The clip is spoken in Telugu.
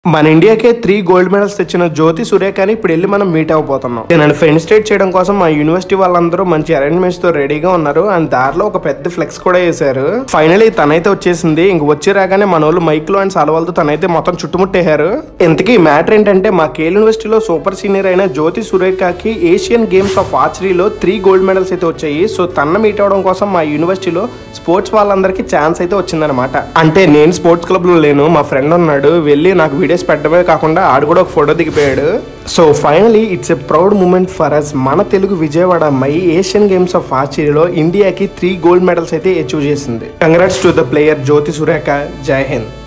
మన ఇండియాకే త్రీ గోల్డ్ మెడల్స్ తెచ్చిన జ్యోతి సురేఖని ఇప్పుడు వెళ్ళి మనం మీట్ అవ్వబోతున్నాం నన్ను ఫెన్స్టేట్ చేయడం కోసం మా యూనివర్సిటీ వాళ్ళందరూ మంచి అరేంజ్మెంట్స్ తో రెడీగా ఉన్నారు అండ్ దారిలో ఒక పెద్ద ఫ్లెక్స్ కూడా వేశారు ఫైనలీ తనైతే వచ్చేసింది ఇంక వచ్చి రాగానే మన వాళ్ళు మైక్ లో అండ్ సలవాలతో తనైతే మొత్తం చుట్టుముట్టేశారు ఇంతకీ మ్యాటర్ ఏంటంటే మా కేల్ యూనివర్సిటీలో సూపర్ సీనియర్ అయిన జ్యోతి సురేఖకి ఏషియన్ గేమ్స్ ఆఫ్ ఆర్చరీలో త్రీ గోల్డ్ మెడల్స్ అయితే వచ్చాయి సో తన మీట్ అవడం కోసం మా యూనివర్సిటీలో స్పోర్ట్స్ వాళ్ళందరికీ ఛాన్స్ అయితే వచ్చిందనమాట అంటే నేను స్పోర్ట్స్ క్లబ్ లో లేను మా ఫ్రెండ్ ఉన్నాడు వెళ్ళి నాకు వీడియోస్ పెట్టడమే కాకుండా ఆడు కూడా ఒక ఫోటో దిగిపోయాడు so finally it's a proud moment for us మన తెలుగు విజయవాడ అమ్మాయి ఏషియన్ గేమ్స్ ఆఫ్ ఆర్చరీలో ఇండియాకి త్రీ గోల్డ్ మెడల్స్ అయితే అచీవ్ చేసింది congrats to the player Jyothi Surekha జై హింద్